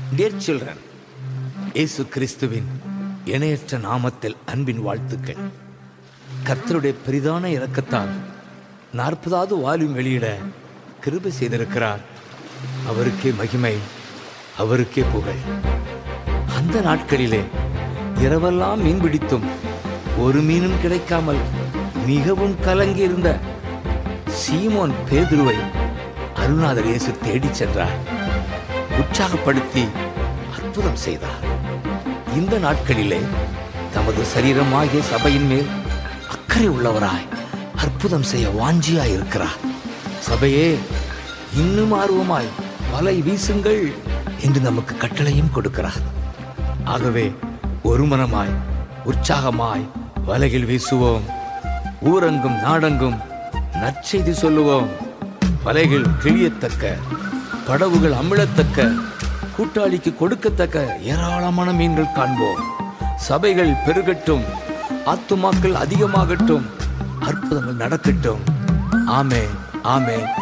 dear children இயேசு கிறிஸ்துவின் இணையற்ற நாமத்தில் அன்பின் வாழ்த்துக்கள் கர்த்தருடைய பெரிதான இரக்கத்தால் நாற்பதாவது வால்யூம் வெளியிட கிருபை செய்திருக்கிறார் அவருக்கே மகிமை அவருக்கே புகழ் அந்த நாட்களிலே இரவெல்லாம் மீன் பிடித்தும் ஒரு மீனும் கிடைக்காமல் மிகவும் கலங்கியிருந்த சீமோன் பேதுருவை அருணாதர் இயேசு தேடிச் சென்றார் உற்சாகப்படுத்தி அற்புதம் செய்தார் இந்த நாட்களிலே தமது சரீரமாகிய சபையின் மேல் அக்கறை உள்ளவராய் அற்புதம் செய்ய வாஞ்சியாய் இருக்கிறார் சபையே இன்னும் ஆர்வமாய் வலை வீசுங்கள் என்று நமக்கு கட்டளையும் கொடுக்கிறார் ஆகவே ஒருமனமாய் உற்சாகமாய் வலையில் வீசுவோம் ஊரங்கும் நாடெங்கும் நற்செய்தி சொல்லுவோம் வலைகள் கிழியத்தக்க படவுகள் அமிழத்தக்க கூட்டாளிக்கு கொடுக்கத்தக்க ஏராளமான மீன்கள் காண்போம் சபைகள் பெருகட்டும் ஆத்துமாக்கள் அதிகமாகட்டும் அற்புதங்கள் நடக்கட்டும் ஆமே ஆமே